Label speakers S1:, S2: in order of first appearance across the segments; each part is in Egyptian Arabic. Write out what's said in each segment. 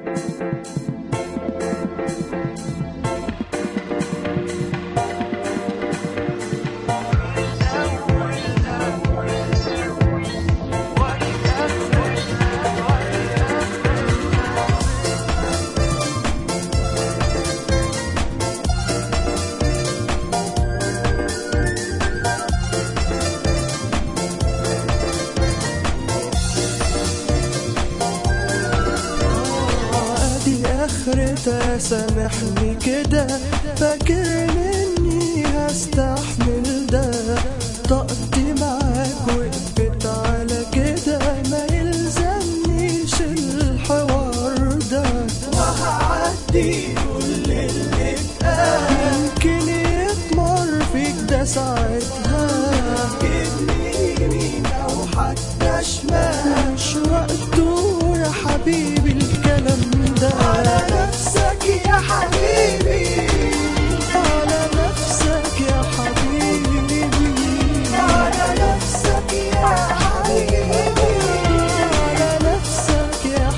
S1: ادي اخرتها سامحني كده فاكرني اني هستحمل ده طاقتي معاك وقفت على كده ما يلزمنيش الحوار ده وهعدي كل اللي اتقال يمكن يتمر فيك ده ساعتها جبني يمين او حتى شمال مش وقته يا حبيبي الكلام ده على نفسك يا حبيبي على نفسك يا حبيبي على نفسك يا حبيبي على نفسك يا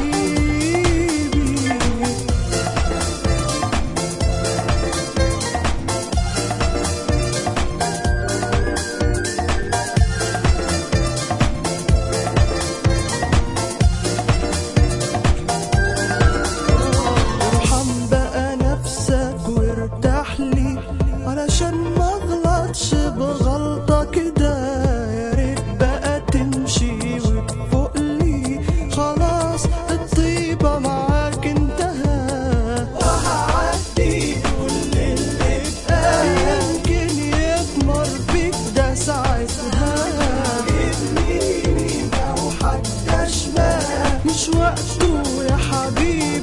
S1: حبيبي ارحم بقى نفسك وارتاح لي علشان ما اغلطش بغلطة كده يا ريت بقى تمشي وتفوق لي خلاص الطيبة معاك انتهى وهعدي كل اللي اتقال يمكن يضمر بيك ده ساعتها جبني يمين او حتى شمال مش وقته يا حبيبي